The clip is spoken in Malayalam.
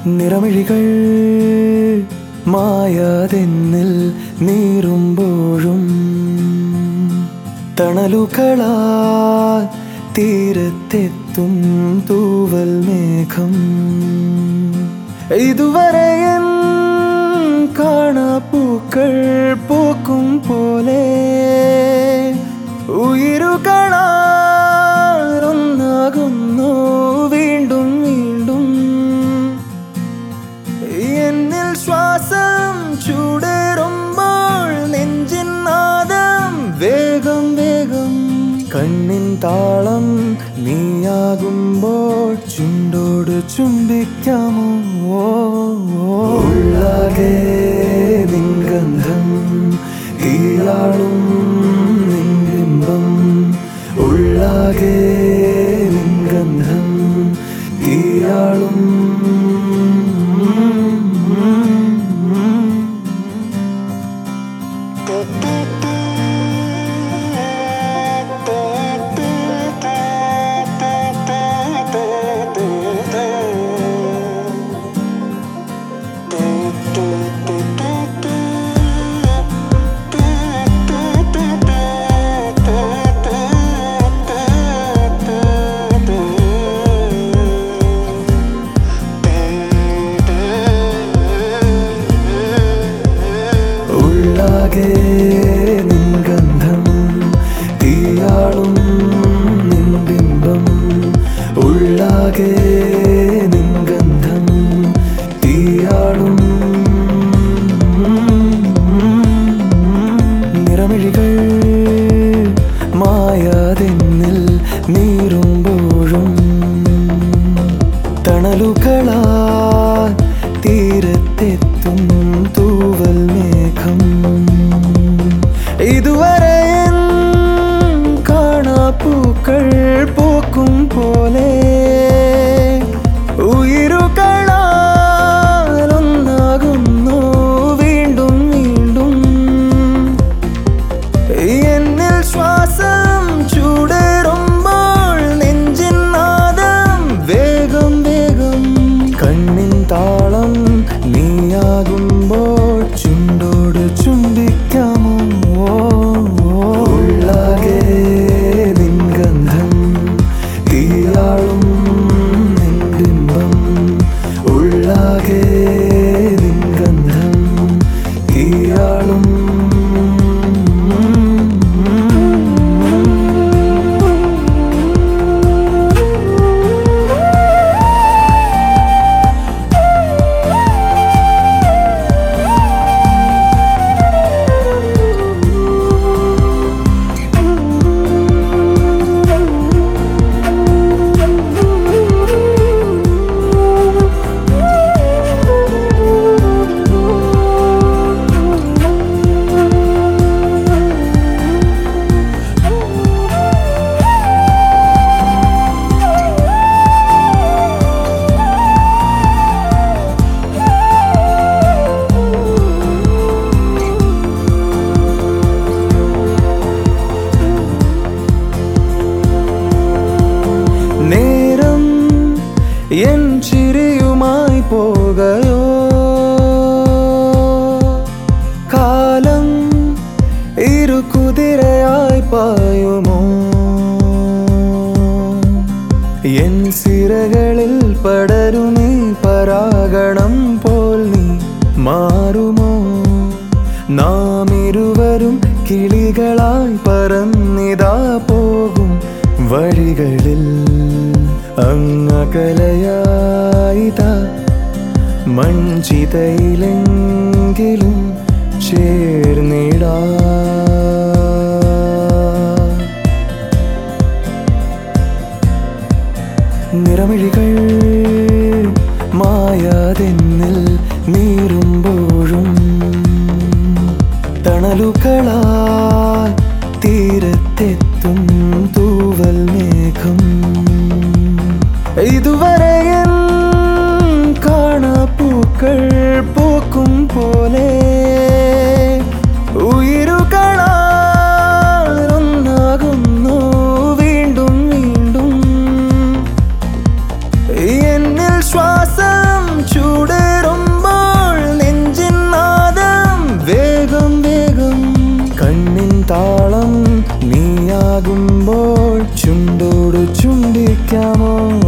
നിറമിഴികൾ മായാതെന്നിൽ നീറുമ്പോഴും തണലുകളാ തീരത്തെത്തും തൂവൽ മേഘം ഇതുവരെ എൻ കാണാപ്പൂക്കൾ പൂക്കും പോലെ ഉയരുകളാകുന്നു വീണ്ടും വീണ്ടും എന്നിൽ ശ്വാസം ചൂടേറുമ്പോൾ നെഞ്ചിൻ നാദം വേഗം വേഗം കണ്ണിൻ താളം നീയാകുമ്പോൾ ചുണ്ടോട് ചുംബിക്കാമോ ഉള്ളാകെ നിൻ ഗന്ധം തീയാളും നിൻ ബിംബം ഉള്ളാകെ നിൻ ഗന്ധം തീയാളും ഉള്ളാകെ നിൻ ഗന്ധം തീയാളും നിൻ ബിംബം ഉള്ളാകെ നിൻ ഗന്ധം തീയാളും നിറമിഴികൾ മായാതെന്നിൽ നീറുമ്പോഴും തണലുകളാ തീരത്തെത്തും തൂവൽ മേഘം ഇതുവരെ എൻ കാണാപ്പൂക്കൾ പൂക്കും പോലെ ഉയരുകളാലൊന്നാകുന്നു വീണ്ടും വീണ്ടും എന്നിൽ ശ്വാസം ചൂടേറുമ്പോൾ നെഞ്ചിൻ നാദം വേഗം വേഗം കണ്ണിൻ താളം നീയാകുമ്പോൾ ചുണ്ടോട് ചുംബിക്കാമോ ഉള്ളാകെ നിൻ ഗന്ധം തീയാളും നിൻ ബിംബം ഉള്ളാകെ നിൻ ഗന്ധം തീയാളും നേരം എൻ ചിരിയുമായി പോകയോ കാലം ഇരു കുതിരയായി പായുമോ എൻ സിരകളിൽ പടരുമീ പരാഗണം പോൽ നീ മാറുമോ നാം ഇരുവരും കിളികളായി പറന്നിതാ പോകും വഴികളിൽ അങ്ങകലയായിതാ മൺചിതയിലെങ്കിലും ചേർന്നിടാ നിറമിഴികൾ മായാതെന്നിൽ നീറുമ്പോഴും തണലുകളാ തീരത്തെത്തും തൂവൽ മേഘം ഇതുവരെ എൻ കാണാപ്പൂക്കൾ പൂക്കും പോലെ ഉയരുകളാകുന്നു വീണ്ടും വീണ്ടും എന്നിൽ ശ്വാസം ചൂടേറുമ്പോൾ നെഞ്ചിൻ നാദം വേഗം വേഗം കണ്ണിൻ താളം നീയാകുമ്പോൾ ചുണ്ടോട് ചുണ്ടിക്കാമോ